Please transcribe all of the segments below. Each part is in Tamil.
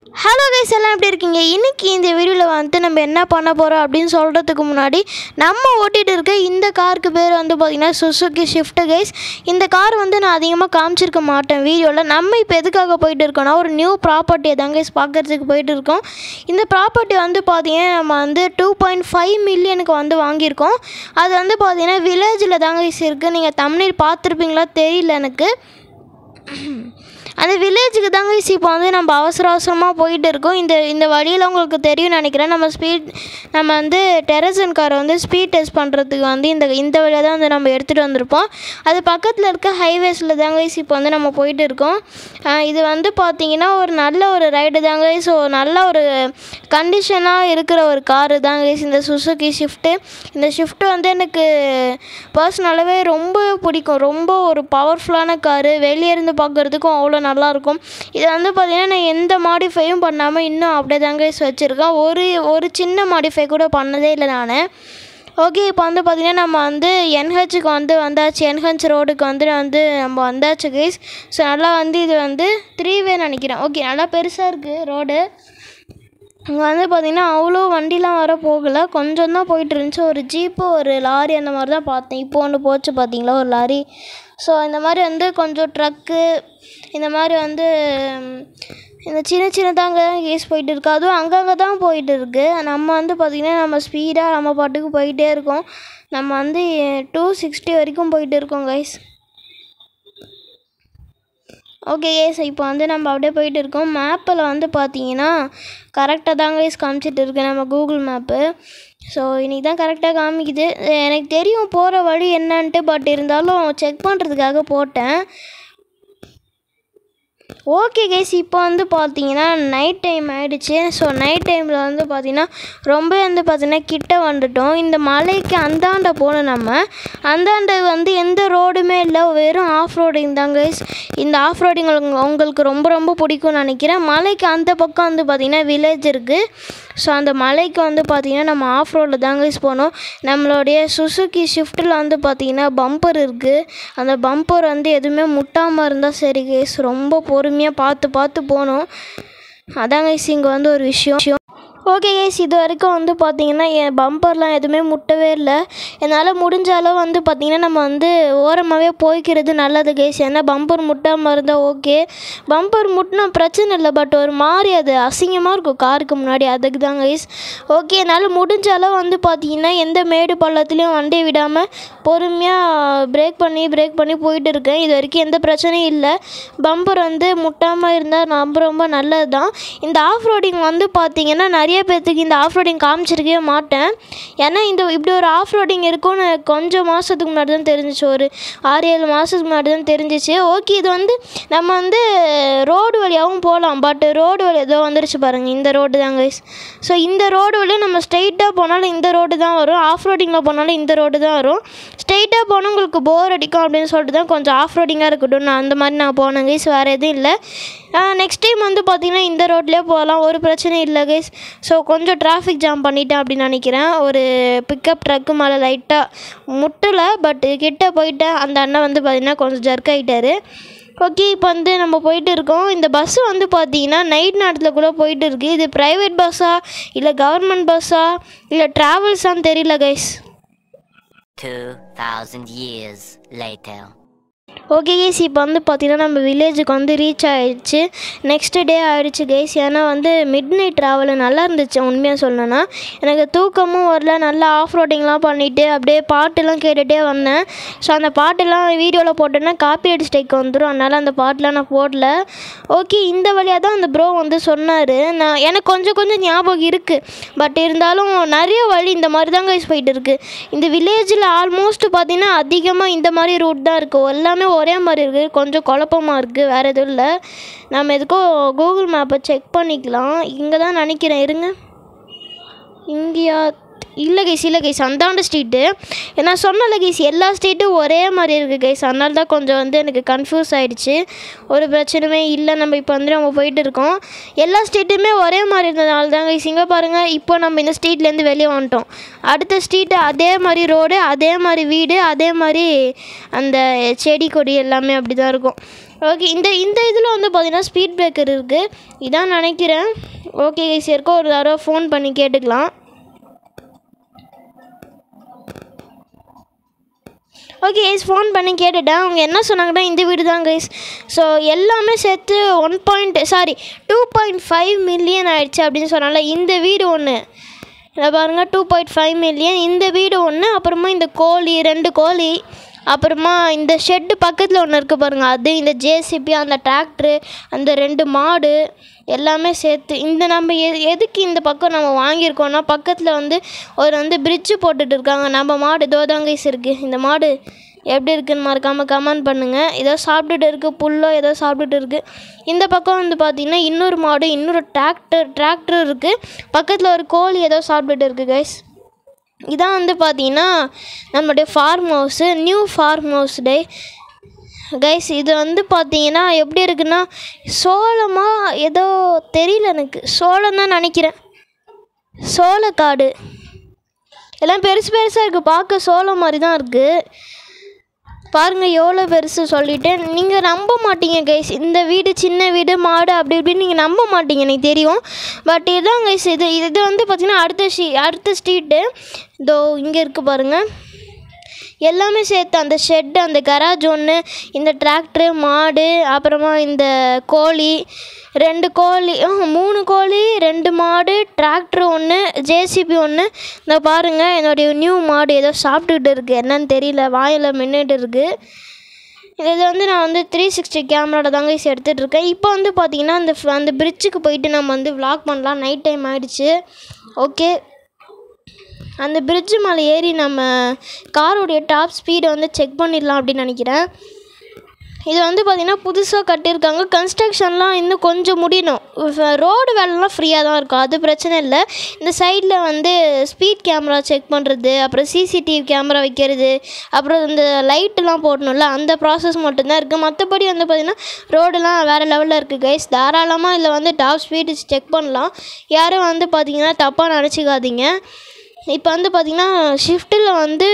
ஹலோ கைஸ் எல்லாம் எப்படி இருக்கீங்க இன்றைக்கி இந்த வீடியோவில் வந்து நம்ம என்ன பண்ண போகிறோம் அப்படின்னு சொல்கிறதுக்கு முன்னாடி நம்ம ஓட்டிகிட்டு இருக்க இந்த காருக்கு பேர் வந்து பார்த்திங்கன்னா சுசுகி ஷிஃப்ட் கைஸ் இந்த கார் வந்து நான் அதிகமாக காமிச்சிருக்க மாட்டேன் வீடியோவில் நம்ம இப்போ எதுக்காக போயிட்டு இருக்கோம்னா ஒரு நியூ ப்ராப்பர்ட்டியை தான் கைஸ் பார்க்குறதுக்கு போயிட்டு இருக்கோம் இந்த ப்ராப்பர்ட்டி வந்து பார்த்திங்கன்னா நம்ம வந்து டூ பாயிண்ட் ஃபைவ் மில்லியனுக்கு வந்து வாங்கியிருக்கோம் அது வந்து பார்த்திங்கன்னா வில்லேஜில் தாங்க கைஸ் இருக்குது நீங்கள் தமிழில் பார்த்துருப்பீங்களா தெரியல எனக்கு அந்த வில்லேஜுக்கு தாங்க guys இப்போ வந்து நம்ம அவசர அவசரமாக போயிட்டு இருக்கோம் இந்த இந்த வழியில் உங்களுக்கு தெரியும் நினைக்கிறேன் நம்ம ஸ்பீட் நம்ம வந்து டெரசன் காரை வந்து ஸ்பீட் டெஸ்ட் பண்ணுறதுக்கு வந்து இந்த இந்த வழியாக தான் வந்து நம்ம எடுத்துகிட்டு வந்திருப்போம் அது பக்கத்தில் இருக்க ஹைவேஸில் தாங்க guys இப்போ வந்து நம்ம போயிட்டு இருக்கோம் ஆஹ் இது வந்து பார்த்தீங்கன்னா ஒரு நல்ல ஒரு ரைடு தாங்க ஸோ நல்ல ஒரு கண்டிஷனாக இருக்கிற ஒரு காரு தாங்க guys இந்த சுசுகி ஷிஃப்ட்டு இந்த ஷிஃப்ட்டு வந்து எனக்கு பர்சனலாகவே ரொம்ப பிடிக்கும் ரொம்ப ஒரு பவர்ஃபுல்லான காரு வெளியே இருந்து பார்க்குறதுக்கும் அவ்வளோ நல்லாயிருக்கும் இது வந்து பார்த்திங்கன்னா நான் எந்த மாடிஃபையும் பண்ணாமல் இன்னும் அப்படியே தாங்க guys வச்சுருக்கேன் ஒரு ஒரு சின்ன மாடிஃபை கூட பண்ணதே இல்லை நான் ஓகே இப்போ வந்து பார்த்திங்கன்னா நம்ம வந்து என்ஹெச்சுக்கு வந்து வந்தாச்சு என்ஹெச் ரோடுக்கு வந்து வந்து நம்ம வந்தாச்சு கைஸ் ஸோ நல்லா வந்து இது வந்து த்ரீ வே நினைக்கிறேன் ஓகே நல்லா பெருசாக இருக்குது ரோடு இங்கே வந்து பார்த்திங்கன்னா அவ்வளோ வண்டிலாம் வர போகலை கொஞ்சம் தான் போயிட்டு இருந்துச்சு ஒரு ஜீப்பு ஒரு லாரி அந்த மாதிரி தான் பார்த்தேன் இப்போ ஒன்று போச்சு பார்த்தீங்களா ஒரு லாரி ஸோ இந்த மாதிரி வந்து கொஞ்சம் ட்ரக்கு இந்த மாதிரி வந்து ம், இந்த சின்ன சின்னதாங்க கேஸ் போயிட்டு இருக்கு அதுவும் அங்கங்கே தான் போயிட்டு இருக்கு நம்ம வந்து பார்த்திங்கன்னா நம்ம ஸ்பீடாக நம்ம பாட்டுக்கு போயிட்டே இருக்கோம் நம்ம வந்து டூ சிக்ஸ்டி வரைக்கும் போயிட்டு இருக்கோம் கைஸ் ஓகே ஏஸ் இப்போ வந்து நம்ம அப்படியே போயிட்டு இருக்கோம் மேப்பில் வந்து பார்த்தீங்கன்னா கரெக்டாக தாங்க கைஸ் காமிச்சிட்டு இருக்கு நம்ம கூகுள் மேப்பு ஸோ இன்றைக்கி தான் கரெக்டாக காமிக்குது எனக்கு தெரியும் போகிற வழி என்னன்ட்டு பட் இருந்தாலும் செக் பண்ணுறதுக்காக போட்டேன் ஓகே கைஸ் இப்போ வந்து பார்த்தீங்கன்னா நைட் டைம் ஆகிடுச்சு ஸோ நைட் டைமில் வந்து பார்த்தீங்கன்னா ரொம்ப வந்து பார்த்தீங்கன்னா கிட்ட வந்துட்டோம் இந்த மலைக்கு அந்தாண்ட போகணும் நம்ம அந்தாண்ட வந்து எந்த ரோடுமே இல்லை வெறும் ஆஃப் ரோடிங் தான் கைஸ் இந்த ஆஃப் ரோடிங் உங்களுக்கு ரொம்ப ரொம்ப பிடிக்கும்னு நினைக்கிறேன் மலைக்கு அந்த பக்கம் வந்து பார்த்தீங்கன்னா வில்லேஜ் இருக்குது ஸோ அந்த மலைக்கு வந்து பார்த்திங்கன்னா நம்ம ஆஃப் ரோடில் தாங்க யூஸ் போனோம் நம்மளுடைய சுசுகி ஷிஃப்ட்டில் வந்து பார்த்திங்கன்னா பம்பர் இருக்குது அந்த பம்பர் வந்து எதுவுமே முட்டாமல் இருந்தால் சரி கேஸ் ரொம்ப பொறுமையாக பார்த்து பார்த்து போகணும் அதாங்க guys இங்கே வந்து ஒரு விஷயம் ஓகே கேஸ் இது வரைக்கும் வந்து பார்த்தீங்கன்னா என் பம்பர்லாம் எதுவுமே முட்டவே இல்லை என்னால் முடிஞ்ச அளவு வந்து பார்த்திங்கன்னா நம்ம வந்து ஓரமாகவே போய்க்கிறது நல்லது கேஸ் ஏன்னா பம்பர் முட்டாமல் இருந்தால் ஓகே பம்பர் முட்டினா பிரச்சனை இல்லை பட் ஒரு மாதிரி அது அசிங்கமாக இருக்கும் காருக்கு முன்னாடி அதுக்கு தான் கைஸ் ஓகே என்னால் முடிஞ்ச அளவு வந்து பார்த்தீங்கன்னா எந்த மேடு பள்ளத்துலேயும் வண்டி விடாமல் பொறுமையாக பிரேக் பண்ணி பிரேக் பண்ணி போயிட்டு இருக்கேன் இது வரைக்கும் எந்த பிரச்சனையும் இல்லை பம்பர் வந்து முட்டாமல் இருந்தால் ரொம்ப ரொம்ப நல்லது தான் இந்த ஆஃப் ரோடிங் வந்து பார்த்தீங்கன்னா நிறைய பேர்த்துக்கு இந்த ஆஃப் ரோடிங் காமிச்சிருக்கவே மாட்டேன் ஏன்னா இந்த இப்படி ஒரு ஆஃப் ரோடிங் இருக்கும்னு கொஞ்சம் மாதத்துக்கு முன்னாடி தான் தெரிஞ்சிச்சு ஒரு ஆறு ஏழு மாதத்துக்கு முன்னாடி தான் தெரிஞ்சிச்சு ஓகே இது வந்து நம்ம வந்து ரோடு வழியாகவும் போகலாம் பட் ரோடு வழி ஏதோ வந்துருச்சு பாருங்கள் இந்த ரோடு தான் கைஸ் ஸோ இந்த ரோடு வழியாக நம்ம ஸ்ட்ரெயிட்டாக போனாலும் இந்த ரோடு தான் வரும் ஆஃப் ரோடிங்கில் போனாலும் இந்த ரோடு தான் வரும் ஸ்ட்ரெயிட்டாக போனால் உங்களுக்கு போர் அடிக்கும் அப்படின்னு சொல்லிட்டு தான் கொஞ்சம் ஆஃப் ரோடிங்காக இருக்கட்டும் நான் அந்த மாதிரி நான் போனேன் கைஸ் வேறு எதுவும் இல்லை நெக்ஸ்ட் டைம் வந்து பார்த்திங்கன்னா இந்த ரோட்லேயே போகலாம் ஒரு பிரச்சனையும் இல்லை கைஸ் ஸோ கொஞ்சம் டிராஃபிக் ஜாம் பண்ணிட்டேன் அப்படின்னு நினைக்கிறேன் ஒரு பிக்கப் ட்ரக்கு மேலே லைட்டாக முட்டலை பட் கிட்ட போயிட்டேன் அந்த அண்ணன் வந்து பார்த்திங்கன்னா கொஞ்சம் ஜர்க் ஆகிட்டாரு ஓகே இப்போ வந்து நம்ம போயிட்டு இருக்கோம் இந்த பஸ்ஸு வந்து பார்த்தீங்கன்னா நைட் நேரத்தில் கூட போயிட்டு இருக்கு இது ப்ரைவேட் பஸ்ஸா இல்லை கவர்மெண்ட் பஸ்ஸா இல்லை ட்ராவல்ஸான்னு தெரியல guys 2,000 years later. Okay guys இப்போ வந்து பார்த்தீங்கன்னா நம்ம வில்லேஜுக்கு வந்து ரீச் ஆகிடுச்சு நெக்ஸ்ட் டே ஆகிடுச்சு கேஸ் ஏன்னா வந்து மிட் நைட் ட்ராவல் நல்லா இருந்துச்சு உண்மையாக சொல்லணும்னா எனக்கு தூக்கமும் வரல நல்லா ஆஃப் ரோடிங்லாம் பண்ணிவிட்டு அப்படியே பாட்டெல்லாம் கேட்டுகிட்டே வந்தேன் ஸோ அந்த பாட்டெல்லாம் வீடியோவில் போட்டேன்னா காப்பி அடி ஸ்டைக் வந்துடும் அதனால் அந்த பாட்டெலாம் நான் போடல ஓகே இந்த வழியாக தான் அந்த ப்ரோ வந்து சொன்னார் நான் எனக்கு கொஞ்சம் கொஞ்சம் ஞாபகம் இருக்குது பட் இருந்தாலும் நிறைய வழி இந்த மாதிரி தான் கைஸ் போயிட்டு இருக்குது இந்த வில்லேஜில் ஆல்மோஸ்ட் பார்த்தீங்கன்னா அதிகமாக இந்த மாதிரி ரூட் தான் இருக்குது எல்லாமே ஒரே மாதிரி இருக்குது கொஞ்சம் குழப்பமாக இருக்குது வேறு எதுவும் இல்லை நம்ம எதுக்கும் கூகுள் மேப்பை செக் பண்ணிக்கலாம் இங்கே தான் நினைக்கிறேன் இருங்க இங்கேயா இல்லை கைஸ் இல்லை கைஸ் அந்தாண்ட ஸ்ட்ரீட்டு நான் சொன்னல கைஸ் எல்லா ஸ்ட்ரீட்டும் ஒரே மாதிரி இருக்குது கைஸ் அதனால தான் கொஞ்சம் வந்து எனக்கு கன்ஃபியூஸ் ஆகிடுச்சு ஒரு பிரச்சனையுமே இல்லை நம்ம இப்போ வந்து நம்ம போயிட்டு இருக்கோம் எல்லா ஸ்ட்ரீட்டுமே ஒரே மாதிரி இருந்ததுனால தான் கைஸ் இங்கே பாருங்கள் இப்போ நம்ம இந்த ஸ்ட்ரீட்லேருந்து வெளியே வந்துட்டோம் அடுத்த ஸ்ட்ரீட்டு அதே மாதிரி ரோடு அதே மாதிரி வீடு அதே மாதிரி அந்த செடி கொடி எல்லாமே அப்படி தான் இருக்கும் ஓகே இந்த இந்த இதில் வந்து பார்த்தீங்கன்னா ஸ்பீட் பிரேக்கர் இருக்குது இதான் நினைக்கிறேன் ஓகே கைஸ் இருக்கோ ஒரு தடவை ஃபோன் பண்ணி கேட்டுக்கலாம் ஓகே கைஸ் ஃபோன் பண்ணி கேட்டுட்டேன் அவங்க என்ன சொன்னாங்கன்னா இந்த வீடு தான் கைஸ் ஸோ எல்லாமே சேர்த்து one point sorry two point five million ஆயிடுச்சு அப்படின்னு சொன்னால இந்த வீடு ஒன்று இதை பாருங்கள் டூ பாயிண்ட் ஃபைவ் மில்லியன் இந்த வீடு ஒன்று அப்புறமா இந்த கோழி ரெண்டு கோழி அப்புறமா இந்த ஷெட்டு பக்கத்தில் ஒன்று இருக்குது பாருங்கள் அது இந்த ஜேசிபி அந்த டிராக்டரு அந்த ரெண்டு மாடு எல்லாமே சேர்த்து இந்த நம்ம எ எதுக்கு இந்த பக்கம் நம்ம வாங்கியிருக்கோம்னா பக்கத்தில் வந்து ஒரு வந்து பிரிட்ஜு போட்டுட்டு இருக்காங்க நம்ம மாடு தோதாங்கைஸ் இருக்குது இந்த மாடு எப்படி இருக்குன்னு மறக்காமல் கமெண்ட் பண்ணுங்கள் ஏதோ சாப்பிட்டுட்டு இருக்குது புல்லோ ஏதோ சாப்பிட்டுட்டு இருக்குது இந்த பக்கம் வந்து பார்த்திங்கன்னா இன்னொரு மாடு இன்னொரு டிராக்டர் டிராக்டர் இருக்குது பக்கத்தில் ஒரு கோழி ஏதோ சாப்பிட்டுட்டு இருக்குது கைஸ் இதான் வந்து பார்த்தீங்கன்னா நம்மளுடைய farm house new farm house day guys இது வந்து பார்த்தீங்கன்னா எப்படி இருக்குன்னா சோளமா ஏதோ தெரியல எனக்கு சோளம் தான் நினைக்கிறேன் சோளக்காடு எல்லாம் பெருசு பெருசாக இருக்குது பார்க்க சோளம் மாதிரி தான் இருக்குது பாருங்கள் எவ்வளோ பெருசு சொல்லிட்டு நீங்கள் நம்ப மாட்டீங்க கைஸ் இந்த வீடு சின்ன வீடு மாடு அப்படி இப்படின்னு நீங்கள் நம்ப மாட்டீங்க எனக்கு தெரியும் பட் இதுதான் கைஸ் இது இது வந்து பார்த்திங்கன்னா அடுத்த ஸ்ட்ரீ அடுத்த ஸ்ட்ரீட்டு இதோ இங்கே இருக்குது பாருங்கள் எல்லாமே சேர்த்து அந்த ஷெட்டு அந்த கராஜ் ஒன்று இந்த டிராக்டரு மாடு அப்புறமா இந்த கோழி ரெண்டு கோழி ஆஹ், மூணு கோழி ரெண்டு மாடு டிராக்டர் ஒன்று ஜேசிபி ஒன்று இந்த பாருங்கள் என்னுடைய நியூ மாடு ஏதோ சாப்பிட்டுக்கிட்டு இருக்குது என்னன்னு தெரியல வாயில் மின்னுட்டு இருக்குது இது வந்து நான் வந்து த்ரீ சிக்ஸ்டி கேமராவில் தாங்க கைஸ் எடுத்துகிட்டு இருக்கேன் இப்போ வந்து பார்த்தீங்கன்னா அந்த fl- அந்த பிரிட்ஜுக்கு போயிட்டு நம்ம வந்து vlog பண்ணலாம் நைட் டைம் ஆயிடுச்சு ஓகே அந்த பிரிட்ஜு மேலே ஏறி நம்ம காரோடைய டாப் ஸ்பீடை வந்து செக் பண்ணிடலாம் அப்படின்னு நினைக்கிறேன் இது வந்து பார்த்திங்கன்னா புதுசாக கட்டியிருக்காங்க கன்ஸ்ட்ரக்ஷன்லாம் இன்னும் கொஞ்சம் முடியணும் ரோடு வேலைலாம் ஃப்ரீயாக தான் இருக்கும் அது பிரச்சனை இல்லை இந்த சைடில் வந்து ஸ்பீட் கேமரா செக் பண்ணுறது அப்புறம் சிசிடிவி கேமரா வைக்கிறது அப்புறம் இந்த லைட்டெலாம் போடணும்ல அந்த ப்ராசஸ் மட்டும்தான் இருக்குது மற்றபடி வந்து பார்த்திங்கன்னா ரோடெல்லாம் வேறு லெவலில் இருக்குது கைஸ் தாராளமாக இதில் வந்து டாப் ஸ்பீடு செக் பண்ணலாம் யாரும் வந்து பார்த்திங்கன்னா தப்பாக நினச்சிக்காதீங்க இப்போ வந்து பார்த்திங்கன்னா ஷிஃப்ட்டில் வந்து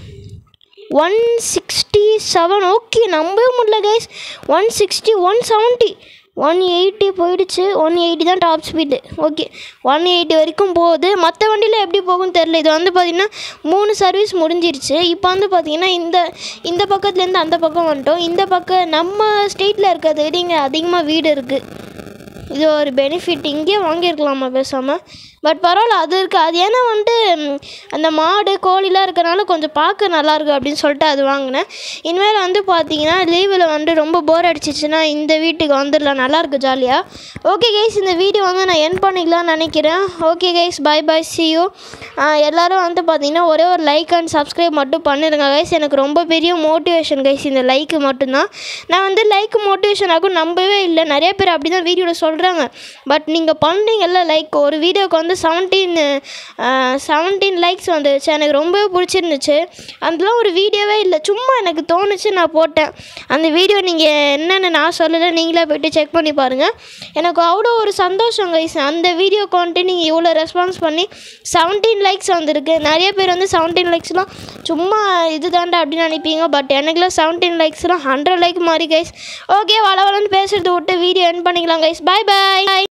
ஒன் சிக்ஸ்டி செவன் ஓகே நம்பவே முடியல guys one sixty one seventy one eighty போயிடுச்சு ஒன் எயிட்டி தான் top speed okay one eighty வரைக்கும் போகுது மற்ற வண்டியில் எப்படி போகும்னு தெரில இது வந்து பார்த்திங்கன்னா மூணு சர்வீஸ் முடிஞ்சிருச்சு இப்போ வந்து பார்த்திங்கன்னா இந்த இந்த பக்கத்துலேருந்து அந்த பக்கம் வந்துட்டோம் இந்த பக்கம் நம்ம ஸ்டேட்டில் இருக்கிறத விட இங்கே அதிகமாக வீடு இருக்குது இது ஒரு பெனிஃபிட் இங்கேயே வாங்கியிருக்கலாமா பேசாமல் பட் பரவாயில்ல அது இருக்குது அது ஏன்னா வந்துட்டு ம், அந்த மாடு கோழிலாம் இருக்கறனால கொஞ்சம் பார்க்க நல்லாயிருக்கு அப்படின்னு சொல்லிட்டு அது வாங்கினேன் இனிமேல் வந்து பார்த்தீங்கன்னா லீவில் வந்து ரொம்ப போர் அடிச்சிச்சுன்னா இந்த வீட்டுக்கு வந்துடலாம் நல்லாயிருக்கு ஜாலியாக ஓகே கைஸ் இந்த வீடியோ வந்து நான் என் பண்ணிக்கலாம்னு நினைக்கிறேன் okay guys bye bye see you எல்லோரும் வந்து பார்த்தீங்கன்னா ஒரே ஒரு லைக் அண்ட் சப்ஸ்கிரைப் மட்டும் பண்ணிடுங்க கைஸ் எனக்கு ரொம்ப பெரிய மோட்டிவேஷன் கைஸ் இந்த லைக்கு மட்டும்தான் நான் வந்து லைக் மோட்டிவேஷன் ஆகும் நம்பவே இல்லை நிறைய பேர் அப்படி தான் வீடியோவில் சொல்கிறாங்க பட் நீங்கள் பண்ணுறீங்கல்ல லைக் ஒரு வீடியோக்கு வந்து செவன்டீன் செவன்டீன் லைக்ஸ் வந்துருச்சு எனக்கு ரொம்பவே பிடிச்சிருந்துச்சு அதெல்லாம் ஒரு வீடியோவே இல்லை சும்மா எனக்கு தோணுச்சு நான் போட்டேன் அந்த வீடியோ நீங்கள் என்னென்னு நான் சொல்லலை நீங்களே போய்ட்டு செக் பண்ணி பாருங்கள் எனக்கு அவ்வளோ ஒரு சந்தோஷம் கைஸ் அந்த வீடியோ வந்துட்டு நீங்கள் இவ்வளோ ரெஸ்பான்ஸ் பண்ணி செவன்டீன் லைக்ஸ் வந்திருக்கு நிறைய பேர் வந்து செவன்டீன் லைக்ஸ்லாம் சும்மா இது தாண்டா அப்படின்னு நினைப்பீங்க பட் எனக்குலாம் செவன்டீன் லைக்ஸ்லாம் ஹண்ட்ரட் லைக் மாதிரி கைஸ் ஓகே வள வளன்னு பேசுறது விட்டு வீடியோ என் பண்ணிக்கலாம் கைஸ் பை பை